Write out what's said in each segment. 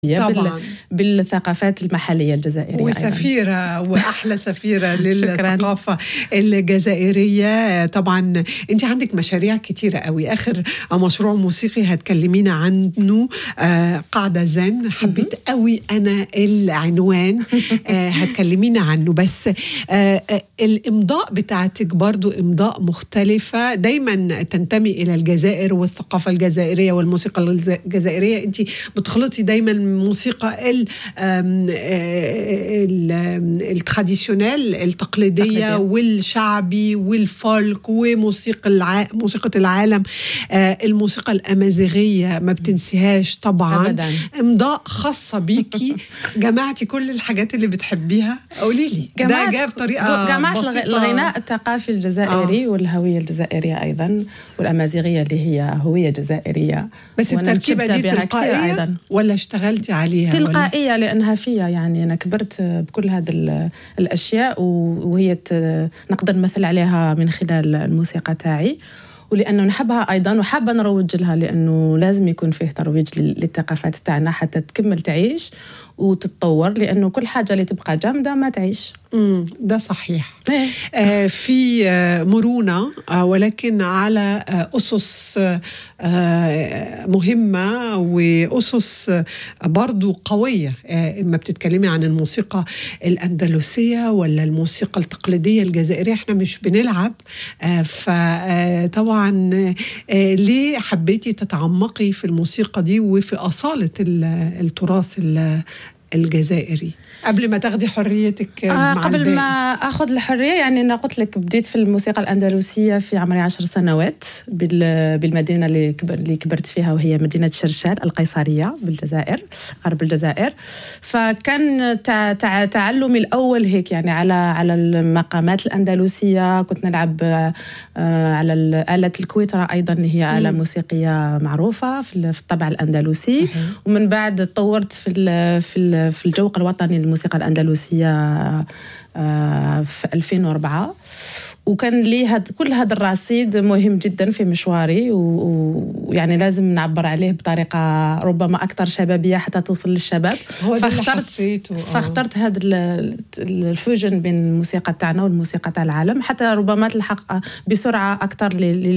طبعا بالثقافات المحليه الجزائريه وسفيره أيضاً. واحلى سفيره للثقافه الجزائريه طبعا انت عندك مشاريع كتيره قوي اخر مشروع موسيقي هتكلمينا عنه آه قاعده زن حبيت قوي انا العنوان آه هتكلمينا عنه بس آه الامضاء بتاعتك برضو امضاء مختلفه دايما تنتمي الى الجزائر والثقافه الجزائريه والموسيقى الجزائريه انت بتخلطي دايما الموسيقى التراديشنال التقليديه والشعبي والفولك وموسيقى الع... موسيقى العالم الموسيقى الامازيغيه ما بتنسيهاش طبعا أبداً. امضاء خاصه بيكي جمعتي كل الحاجات اللي بتحبيها قولي لي ده جاء بطريقه جمعت بسيطه الغناء الثقافي الجزائري آه. والهويه الجزائريه ايضا والامازيغيه اللي هي هويه جزائريه بس التركيبه دي تلقائيه أيضا. ولا اشتغلتي عليها تلقائيه ولا؟ لانها فيها يعني انا كبرت بكل هذه الاشياء وهي نقدر نمثل عليها من خلال الموسيقى تاعي ولانه نحبها ايضا وحابه نروج لها لانه لازم يكون فيه ترويج للثقافات تاعنا حتى تكمل تعيش وتتطور لانه كل حاجه اللي تبقى جامده ما تعيش امم ده صحيح آه في آه مرونه آه ولكن على آه اسس آه مهمه واسس آه برضو قويه آه اما بتتكلمي عن الموسيقى الاندلسيه ولا الموسيقى التقليديه الجزائريه احنا مش بنلعب آه فطبعا آه ليه حبيتي تتعمقي في الموسيقى دي وفي اصاله التراث الجزائري قبل ما تاخدي حريتك آه مع قبل الباقي. ما اخذ الحريه يعني انا قلت لك بديت في الموسيقى الاندلسيه في عمري عشر سنوات بالمدينه اللي كبر اللي كبرت فيها وهي مدينه شرشال القيصريه بالجزائر غرب الجزائر فكان تع تع تعلمي الاول هيك يعني على على المقامات الاندلسيه كنت نلعب آه على آلة الكويترة أيضا هي آلة موسيقية معروفة في الطبع الأندلسي صحيح. ومن بعد تطورت في في في الجوق الوطني للموسيقى الأندلسية في 2004 وكان لي هاد كل هذا الرصيد مهم جدا في مشواري ويعني لازم نعبر عليه بطريقه ربما اكثر شبابيه حتى توصل للشباب هو فاخترت فاخترت هذا الفوجن بين الموسيقى تاعنا والموسيقى تاع العالم حتى ربما تلحق بسرعه اكثر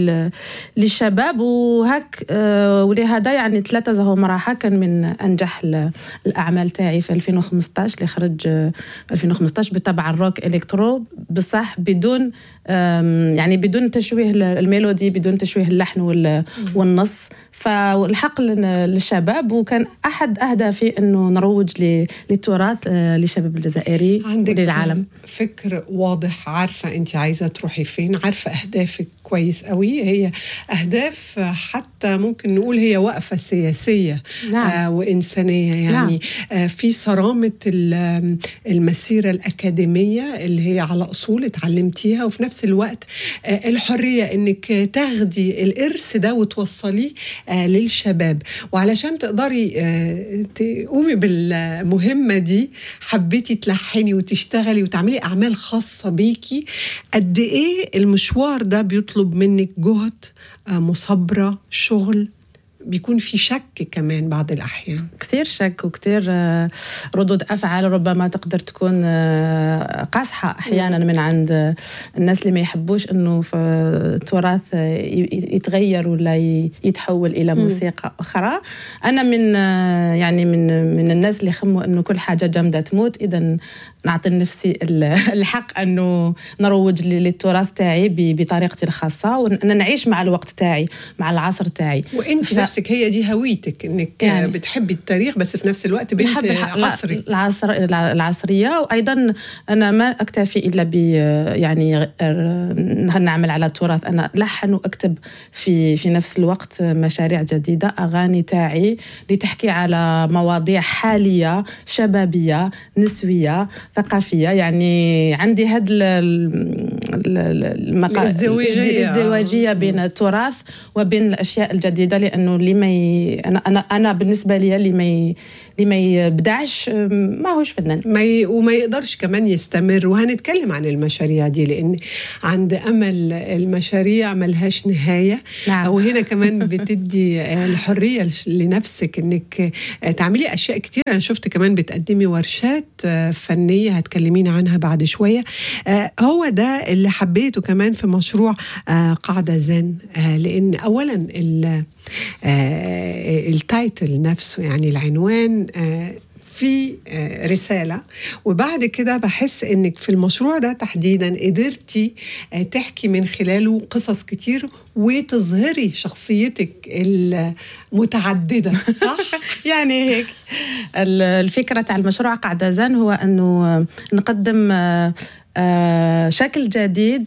للشباب وهك ولهذا يعني ثلاثه زهو مراحه كان من انجح الاعمال تاعي في 2015 اللي خرج 2015 بطبع الروك الكترو بصح بدون يعني بدون تشويه الميلودي بدون تشويه اللحن والنص فالحق للشباب وكان احد اهدافي انه نروج للتراث للشباب الجزائري عندك وللعالم فكر واضح عارفه انت عايزه تروحي فين عارفه اهدافك كويس قوي هي اهداف حتى ممكن نقول هي وقفه سياسيه نعم. آه وانسانيه يعني نعم. آه في صرامه المسيره الاكاديميه اللي هي على اصول اتعلمتيها وفي نفس الوقت آه الحريه انك تاخدي الارث ده وتوصليه آه للشباب وعلشان تقدري آه تقومي بالمهمه دي حبيتي تلحني وتشتغلي وتعملي اعمال خاصه بيكي قد ايه المشوار ده بيطلب منك جهد آه مثابره شغل بيكون في شك كمان بعض الأحيان كثير شك وكثير ردود أفعال ربما تقدر تكون قاصحة أحيانا من عند الناس اللي ما يحبوش أنه في التراث يتغير ولا يتحول إلى موسيقى أخرى أنا من يعني من من الناس اللي يخموا أنه كل حاجة جامدة تموت إذا نعطي لنفسي الحق أنه نروج للتراث تاعي بطريقتي الخاصة وأن نعيش مع الوقت تاعي مع العصر تاعي وانت ف... نفسك هي دي هويتك انك يعني بتحبي التاريخ بس في نفس الوقت بنت عصري العصر العصريه وايضا انا ما اكتفي الا ب يعني نعمل على التراث انا لحن واكتب في في نفس الوقت مشاريع جديده اغاني تاعي لتحكي على مواضيع حاليه شبابيه نسويه ثقافيه يعني عندي هاد المقا... الازدواجيه الازدواجيه بين التراث وبين الاشياء الجديده لانه اللي ما ي... انا انا انا بالنسبه لي اللي ما ي... اللي ما يبدعش ما هوش فنان ما ي... وما يقدرش كمان يستمر وهنتكلم عن المشاريع دي لان عند امل المشاريع ملهاش نهايه نعم. وهنا كمان بتدي الحريه لنفسك انك تعملي اشياء كتير انا شفت كمان بتقدمي ورشات فنيه هتكلمينا عنها بعد شويه هو ده اللي حبيته كمان في مشروع قاعده زن لان اولا التايتل نفسه يعني العنوان في رسالة وبعد كده بحس انك في المشروع ده تحديدا قدرتي تحكي من خلاله قصص كتير وتظهري شخصيتك المتعددة صح؟ يعني هيك الفكرة تاع المشروع قاعدة زان هو انه نقدم آه شكل جديد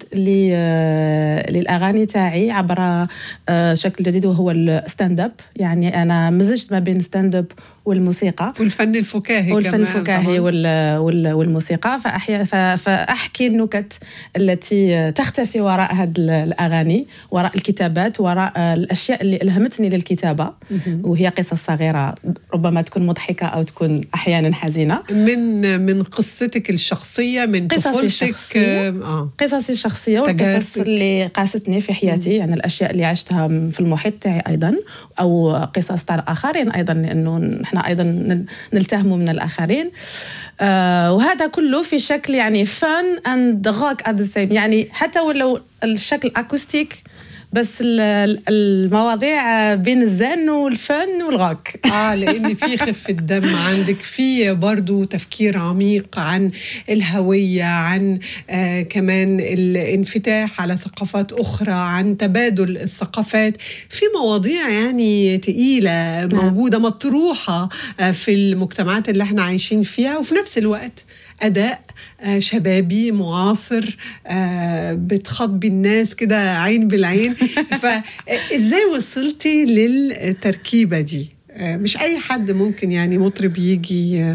آه للاغاني تاعي عبر آه شكل جديد وهو الستاند اب يعني انا مزجت ما بين ستاند اب والموسيقى والفن الفكاهي والفن كمان الفكاهي وال وال والموسيقى فأحيا فاحكي النكت التي تختفي وراء هذه الاغاني وراء الكتابات وراء الاشياء اللي الهمتني للكتابه وهي قصص صغيره ربما تكون مضحكه او تكون احيانا حزينه من من قصتك الشخصيه من قصصي الشخصيه آه. قصصي الشخصيه والقصص اللي قاستني في حياتي يعني الاشياء اللي عشتها في المحيط تاعي ايضا او قصص تاع الاخرين ايضا لانه نحن ايضا نلتهموا من الاخرين آه وهذا كله في شكل يعني فن اند روك ات ذا يعني حتى ولو الشكل اكوستيك بس المواضيع بين الزن والفن والغاك اه لان في خفه دم عندك في برضو تفكير عميق عن الهويه عن آه كمان الانفتاح على ثقافات اخرى عن تبادل الثقافات في مواضيع يعني تقيله موجوده مطروحه آه في المجتمعات اللي احنا عايشين فيها وفي نفس الوقت اداء شبابي معاصر بتخاطبي الناس كده عين بالعين فازاي وصلتي للتركيبه دي مش اي حد ممكن يعني مطرب يجي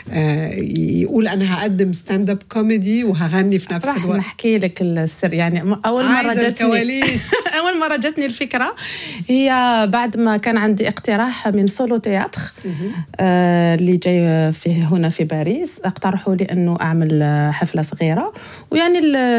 يقول انا هقدم ستاند اب كوميدي وهغني في نفس راح الوقت نحكي لك السر يعني اول مره جاتني اول مره جاتني الفكره هي بعد ما كان عندي اقتراح من سولو تياتر آه اللي جاي فيه هنا في باريس اقترحوا لي انه اعمل حفله صغيره ويعني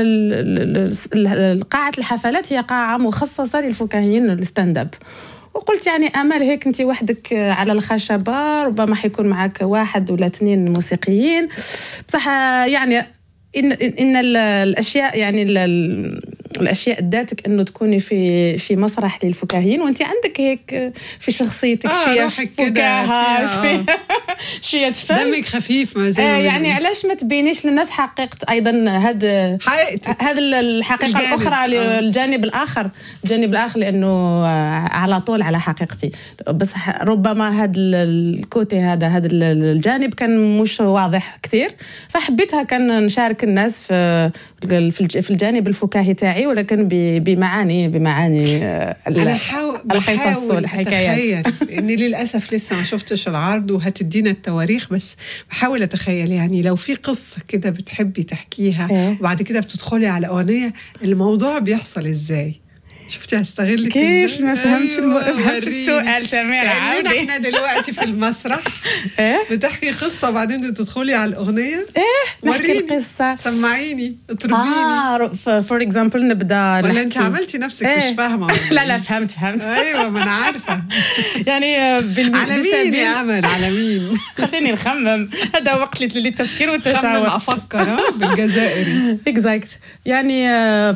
قاعه الحفلات هي قاعه مخصصه للفكاهيين الستاند اب وقلت يعني امل هيك انت وحدك على الخشبه ربما حيكون معك واحد ولا اثنين موسيقيين بصح يعني ان ان الاشياء يعني الاشياء ذاتك انه تكوني في في مسرح للفكاهيين وانت عندك هيك في شخصيتك آه شويه فكاهه شويه شويه فن دمك خفيف ما زي آه يعني علاش ما تبينيش للناس حقيقه ايضا هذا هذا الحقيقه الجانب. الاخرى للجانب الاخر الجانب الاخر لانه على طول على حقيقتي بس ربما هذا الكوتي هذا هذا الجانب كان مش واضح كثير فحبيتها كان نشارك الناس في في الجانب الفكاهي تاعي ولكن بمعاني بمعاني انا حاول القصص والحكايات اني للاسف لسه ما شفتش العرض وهتدينا التواريخ بس بحاول اتخيل يعني لو في قصه كده بتحبي تحكيها إيه؟ وبعد كده بتدخلي على اغنيه الموضوع بيحصل ازاي؟ شفتي هستغلك كيف ما فهمتش الم... فهمتش السؤال سميرة عاودي احنا دلوقتي في المسرح ايه بتحكي قصه وبعدين تدخلي على الاغنيه ايه نحكي القصه سمعيني اطربيني اه فور اكزامبل نبدا ولا انت عملتي نفسك إيه؟ مش فاهمه لا لا فهمت فهمت ايوه ما انا عارفه يعني بالم... على مين يا امل على مين خليني نخمم هذا وقت للتفكير والتشاور خمم افكر بالجزائري اكزاكت يعني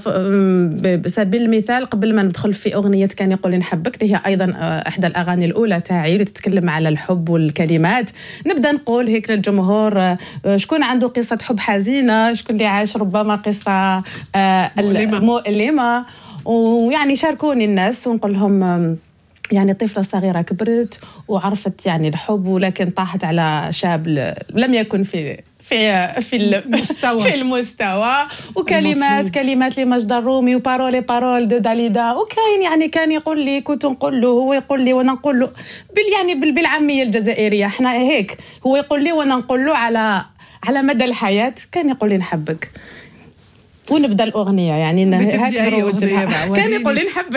بسبيل المثال قبل ما ندخل في اغنيه كان يقول نحبك اللي هي ايضا احدى الاغاني الاولى تاعي اللي تتكلم على الحب والكلمات نبدا نقول هيك للجمهور شكون عنده قصه حب حزينه شكون اللي عاش ربما قصه مؤلمه مؤلمه ويعني شاركوني الناس ونقول لهم يعني طفلة صغيرة كبرت وعرفت يعني الحب ولكن طاحت على شاب لم يكن في في في المستوى في المستوى وكلمات المطلوب. كلمات لمجد الرومي وبارولي بارول دو داليدا وكاين يعني كان يقول لي كنت نقول له هو يقول لي وانا نقول له بال يعني بالعاميه الجزائريه احنا هيك هو يقول لي وانا نقول له على على مدى الحياه كان يقول لي نحبك ونبدا الاغنيه يعني بتبدي اي اغنيه بقى كان يقول لي نحبك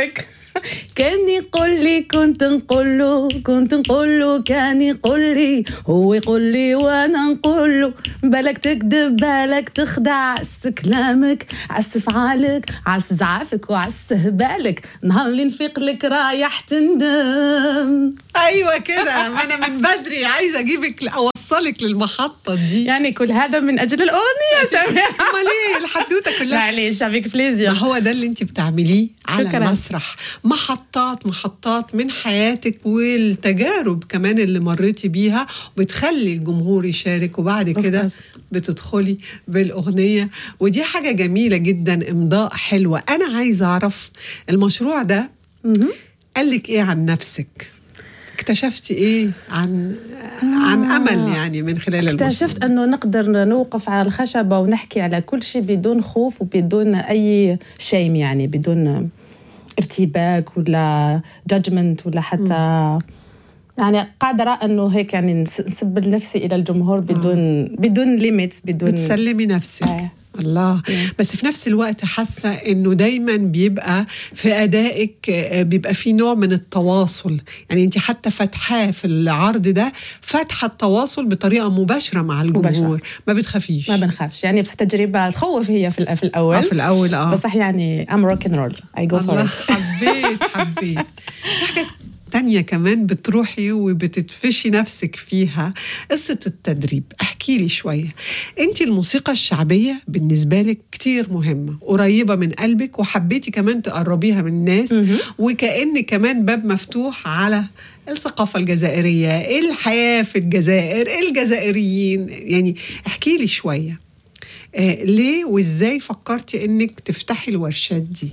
كان يقول لي كنت نقول له كنت نقول له كان يقول لي هو يقول لي وانا نقول له بالك تكذب بالك تخدع عس كلامك عس فعالك عس زعافك وعس هبالك نهار اللي نفيق لك رايح تندم ايوه كده ما انا من بدري عايزه اجيبك اوصلك للمحطه دي يعني كل هذا من اجل الاغنيه سامح امال ايه الحدوته كلها معليش افيك بليزير ما هو ده اللي انت بتعمليه على شكراً. المسرح محطات محطات من حياتك والتجارب كمان اللي مريتي بيها بتخلي الجمهور يشارك وبعد كده course. بتدخلي بالاغنيه ودي حاجه جميله جدا امضاء حلوه انا عايزه اعرف المشروع ده قال لك ايه عن نفسك اكتشفتي ايه عن عن امل يعني من خلال المشروع اكتشفت انه نقدر نوقف على الخشبه ونحكي على كل شيء بدون خوف وبدون اي شيم يعني بدون ارتباك ولا جادجمنت ولا حتى يعني قادرة انه هيك يعني نس- نسبل نفسي الى الجمهور بدون بدون ليميت بدون بتسلمي نفسك آه. الله نعم. بس في نفس الوقت حاسه انه دايما بيبقى في ادائك آه، بيبقى في نوع من التواصل يعني انت حتى فاتحاه في العرض ده فاتحه التواصل بطريقه مباشره مع الجمهور مباشرة. ما بتخافيش ما بنخافش يعني بس تجربة تخوف هي في, الأ- في الاول آه، في الاول اه بس يعني ام روك اند رول اي جو فور الله حبيت حبيت في حاجات تانية كمان بتروحي وبتتفشي نفسك فيها قصة التدريب احكي لي شوية انت الموسيقى الشعبية بالنسبة لك كتير مهمة قريبة من قلبك وحبيتي كمان تقربيها من الناس وكأن كمان باب مفتوح على الثقافة الجزائرية الحياة في الجزائر الجزائريين يعني احكي لي شوية آه ليه وازاي فكرتي انك تفتحي الورشات دي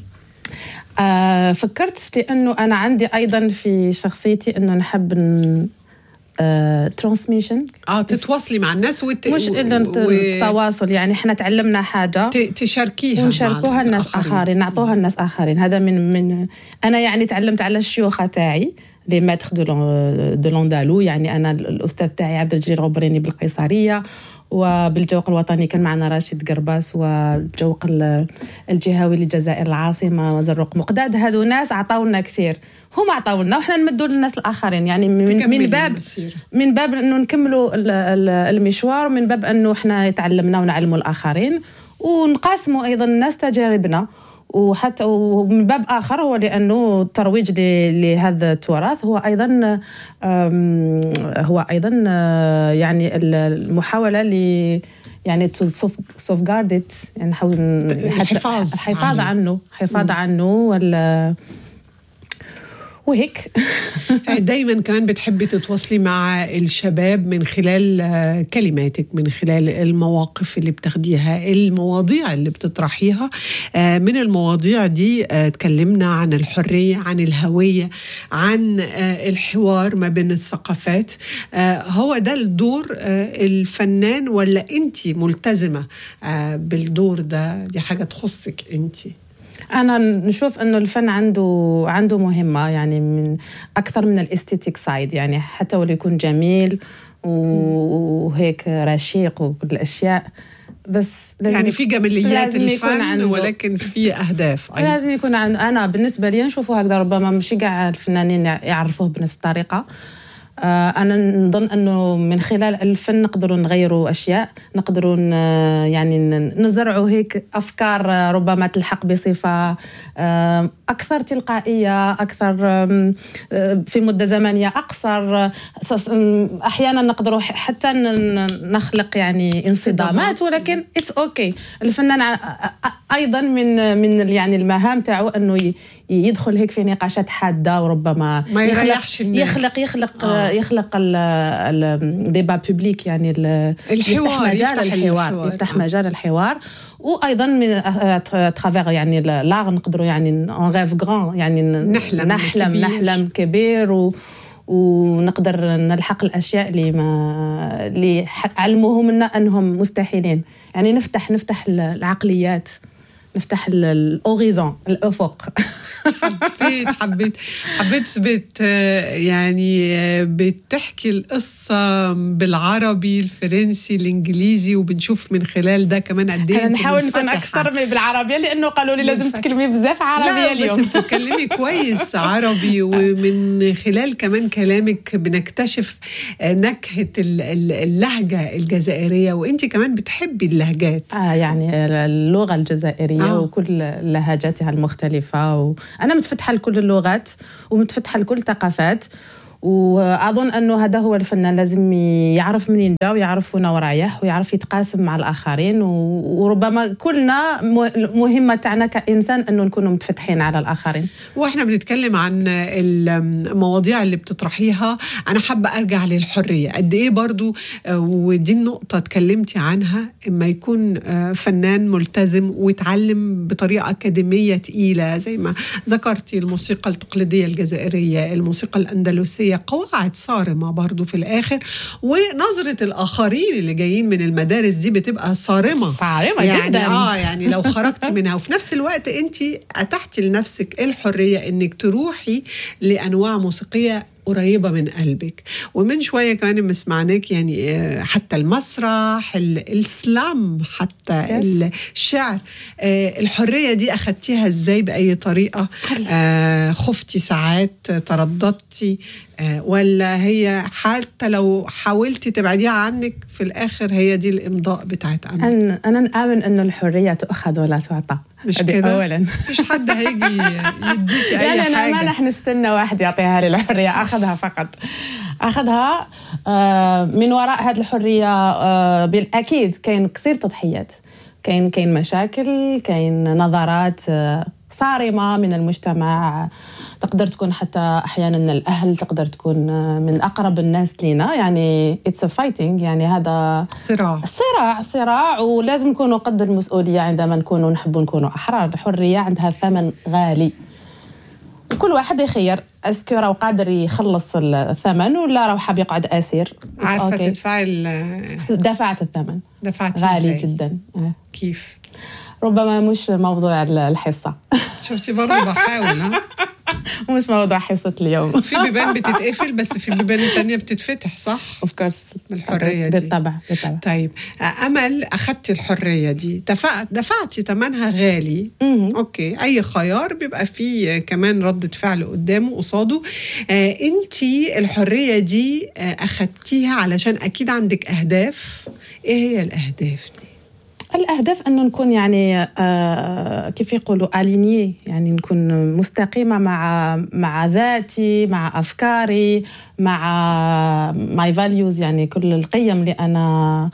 آه فكرت لانه انا عندي ايضا في شخصيتي انه نحب ترانسميشن اه تتواصلي مع الناس وت... مش الا التواصل يعني احنا تعلمنا حاجه ت... تشاركيها ونشاركوها مع الناس الآخرين. اخرين نعطوها الناس اخرين هذا من من انا يعني تعلمت على الشيوخه تاعي لي ماتر دو لون- دو لوندالو يعني انا الاستاذ تاعي عبد الجليل غبريني بالقيصريه وبالجوق الوطني كان معنا راشد قرباس والجوق ال- الجهوي للجزائر العاصمه زروق مقداد هادو ناس عطاونا كثير هم عطاونا وحنا نمدوا للناس الاخرين يعني من, تكملي من باب المسيرة. من باب انه نكملوا ال- ال- المشوار ومن باب انه احنا تعلمنا ونعلموا الاخرين ونقاسموا ايضا الناس تجاربنا وحتى ومن باب اخر هو لانه الترويج ل- لهذا التراث هو ايضا أم، هو ايضا آه، يعني ال- المحاوله ل يعني تو سوف جارد يعني نحاول ن- حتى- الحفاظ الحفاظ عليه. عنه الحفاظ عنه ولا وهيك دايما كمان بتحبي تتواصلي مع الشباب من خلال آه، كلماتك من خلال المواقف اللي بتاخديها المواضيع اللي بتطرحيها آه، من المواضيع دي آه، تكلمنا عن الحرية عن الهوية عن آه، الحوار ما بين الثقافات آه، هو ده الدور آه، الفنان ولا انت ملتزمة آه، بالدور ده دي حاجة تخصك انت انا نشوف انه الفن عنده عنده مهمه يعني من اكثر من الاستيتيك سايد يعني حتى ولو يكون جميل وهيك رشيق وكل الاشياء بس لازم يعني في جماليات لازم يكون الفن عنده- ولكن في أهداف أيضا لازم يكون عن انا بالنسبه لي نشوفه هكذا ربما مش كاع الفنانين يعرفوه بنفس الطريقه آه، انا نظن انه من خلال الفن نقدروا نغيروا اشياء نقدروا ن- يعني ن- نزرعوا هيك افكار آه، ربما تلحق بصفه آه، اكثر تلقائيه اكثر آم، آه، في مده زمنيه اقصر آه، تص- آم، احيانا نقدروا ح- حتى ن- ن- نخلق يعني انصدامات انصدامات. ولكن اتس اوكي الفنان ع- أ- ايضا من من ال- يعني المهام تاعو انه ي- يدخل هيك في نقاشات حاده وربما ما يخلق يريحش الناس. يخلق يخلق آه. آه. يخلق الديبا بوبليك يعني ال- الحوار، يفتح مجال يفتح الحوار, الحوار. يفتح آه. مجال الحوار وايضا من ترافيغ يعني لاغ نقدروا يعني اون ريف غران يعني ن- نحلم نحلم كبير. نحلم كبير و ونقدر نلحق الاشياء اللي ما اللي ح- علموه منا انهم مستحيلين يعني نفتح نفتح العقليات نفتح الاوريزون الافق حبيت حبيت حبيت بت يعني بتحكي القصة بالعربي الفرنسي الإنجليزي وبنشوف من خلال ده كمان قد إيه نحاول نكون أكثر من بالعربية لأنه قالوا لي لازم تتكلمي بزاف عربية اليوم بس بتتكلمي كويس عربي ومن خلال كمان كلامك بنكتشف نكهة اللهجة الجزائرية وأنت كمان بتحبي اللهجات آه يعني اللغة الجزائرية آه. وكل لهجاتها المختلفة وأنا متفتحة لكل اللغات ومتفتحة لكل الثقافات واظن انه هذا هو الفنان لازم يعرف منين جا ويعرف وين رايح ويعرف يتقاسم مع الاخرين وربما كلنا مهمه تاعنا كانسان انه نكونوا متفتحين على الاخرين واحنا بنتكلم عن المواضيع اللي بتطرحيها انا حابه ارجع للحريه قد ايه برضو ودي النقطه اتكلمتي عنها اما يكون فنان ملتزم ويتعلم بطريقه اكاديميه تقيله زي ما ذكرتي الموسيقى التقليديه الجزائريه الموسيقى الاندلسيه هي قواعد صارمة برضو في الآخر ونظرة الآخرين اللي جايين من المدارس دي بتبقى صارمة صارمة يعني جدا آه يعني لو خرجتي منها وفي نفس الوقت أنت أتحتي لنفسك الحرية أنك تروحي لأنواع موسيقية قريبة من قلبك ومن شوية كمان لما سمعناك يعني حتى المسرح السلام حتى yes. الشعر الحرية دي أخدتيها إزاي بأي طريقة خفتي ساعات ترددتي ولا هي حتى لو حاولتي تبعديها عنك في الآخر هي دي الإمضاء بتاعت أنا أنا نآمن أنه الحرية تؤخذ ولا تعطى مش كده أولا مفيش حد هيجي يديكي أي يعني حاجة ما رح نستنى واحد يعطيها لي الحرية أخذها فقط أخذها من وراء هذه الحرية بالأكيد كاين كثير تضحيات كاين كاين مشاكل كاين نظرات صارمه من المجتمع تقدر تكون حتى احيانا من الاهل تقدر تكون من اقرب الناس لنا يعني اتس فايتنج يعني هذا صراع صراع صراع ولازم نكونوا قد المسؤوليه عندما نكونوا نحب نكونوا احرار الحريه عندها ثمن غالي كل واحد يخير اسكو راهو قادر يخلص الثمن ولا راهو حاب يقعد اسير عارفه تدفعي دفعت الثمن دفعتي غالي إزاي؟ جدا كيف ربما مش موضوع الحصه شفتي برضه بحاول ها مش موضوع حصه اليوم في بيبان بتتقفل بس في بيبان تانية بتتفتح صح؟ اوف كورس بالحرية دي بالطبع بالطبع طيب امل اخذتي الحريه دي دفعت دفعتي ثمنها غالي مهم. اوكي اي خيار بيبقى فيه كمان ردة فعل قدامه قصاده آه انت الحريه دي آه اخذتيها علشان اكيد عندك اهداف ايه هي الاهداف دي الاهداف انه نكون يعني آه كيف يقولوا اليني يعني نكون مستقيمه مع مع ذاتي مع افكاري مع ماي فاليوز يعني كل القيم اللي انا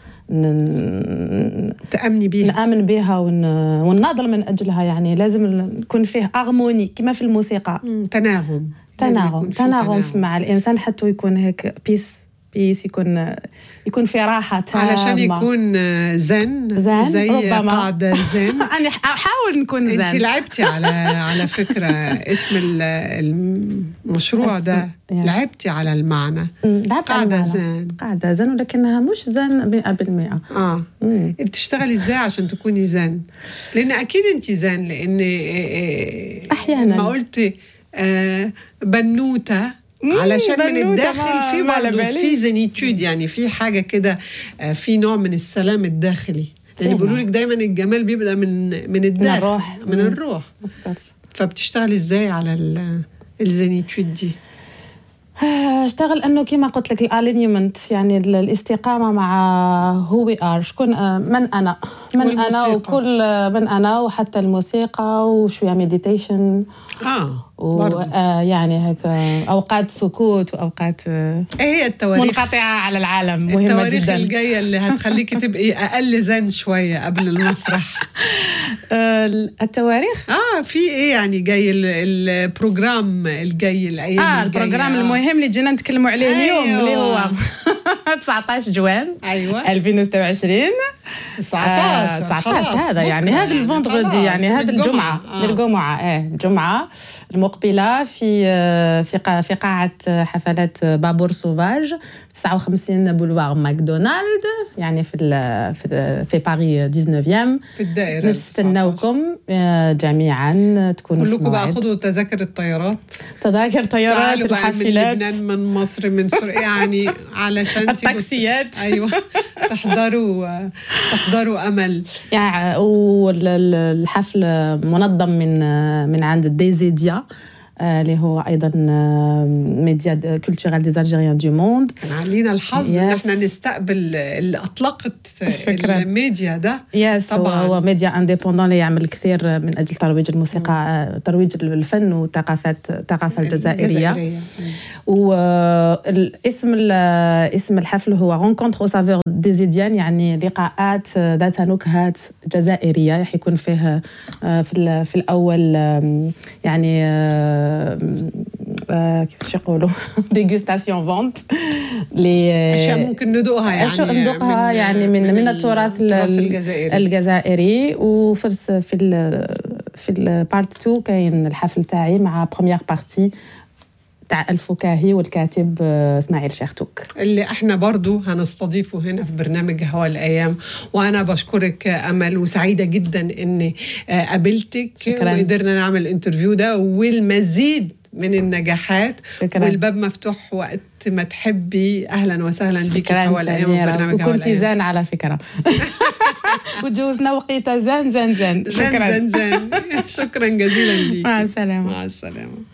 ن- تامني بيها نآمن بها ون... ونناضل من أجلها يعني لازم نكون فيه أغموني كما في الموسيقى مم، تناغم لازم تناغم يكون في تناغم مع الإنسان حتى يكون هيك بيس بيس يكون يكون في راحة تامة علشان يكون آه، زن زن، زي ربما. قاعده زن أنا أحاول نكون انت زين لعبتي على على فكره اسم ال- المشروع اسم- ده يس. لعبتي على المعنى لعبت على قاعده المعنى. زين قاعدة زن ولكنها مش زن 100% اه مم. بتشتغلي ازاي عشان تكوني زن لان اكيد انت زن لان آه، آه، أحياناً. ما قلت آه، بنوته علشان من بنوتة الداخل ما- في ما على برضه بالي. في زينيتود يعني في حاجه كده آه، في نوع من السلام الداخلي يعني فعلا. بيقولوا لك دايما الجمال بيبدا من من الداخل الروح. من مم. الروح فبتشتغلي ازاي على ال- الزينيتود دي اشتغل انه كما قلت لك الالينيومنت يعني ال- الاستقامه مع هو وي ار شكون آه، من انا من انا والموسيقى. وكل آه، من انا وحتى الموسيقى وشويه مديتيشن اه برضه ويعني هيك آه، اوقات سكوت واوقات آه، ايه هي التواريخ منقطعه على العالم مهمه التواريخ جدا الجايه اللي هتخليكي تبقي اقل زن شويه قبل المسرح آه، التواريخ اه في ايه يعني جاي ال- البروجرام الجاي الايام اه الجايه البروجرام آه. المهم اللي جينا نتكلموا عليه اليوم أيوة. اللي هو 19 جوان ايوه 2026 19 آه 19 خلاص، هذا يعني بكرة هذا الفندغدي خلاص، يعني من هذا الجمعة آه. من الجمعة ايه الجمعة المقبله في آه، في في قاعه حفلات بابور سوفاج 59 بولوار ماكدونالد يعني في في, في باري 19 في الدائره نستناوكم جميعا تكونوا كلكم بقى خذوا تذاكر الطيارات تذاكر طيارات الحافلات من لبنان من مصر من سوريا يعني علشان التاكسيات ايوه تحضروا تحضروا امل يعني والحفل منظم من من عند ديزيديا اللي هو ايضا ميديا كولتورال دي الجيريان دو موند كان عاملين الحظ ان احنا نستقبل اللي اطلقت شكرا. الميديا ده يس طبعا هو ميديا انديبوندون اللي يعمل كثير من اجل ترويج الموسيقى ترويج الفن والثقافات الثقافه الجزائريه واسم اسم الحفل هو رونكونتر او سافور ديزيديان يعني لقاءات ذات نكهات جزائريه راح يكون فيه في في الاول يعني كيفاش يقولوا ديغوستاسيون فونت لي اشياء ممكن ندوقها يعني اشياء ندوقها من يعني من من, من التراث الجزائري الجزائري وفي في في البارت 2 كاين الحفل تاعي مع بروميير بارتي تاع الفكاهي والكاتب اسماعيل شيختوك اللي احنا برضو هنستضيفه هنا في برنامج هوا الايام وانا بشكرك امل وسعيده جدا اني قابلتك شكرا. وقدرنا نعمل الانترفيو ده والمزيد من النجاحات شكرا. والباب مفتوح وقت ما تحبي اهلا وسهلا بك في هوا الايام وبرنامج هوا وكنت زان على فكره وتجوزنا وقيته زان زان زان شكرا زان زان, زان. شكرا جزيلا لك مع السلامه مع السلامه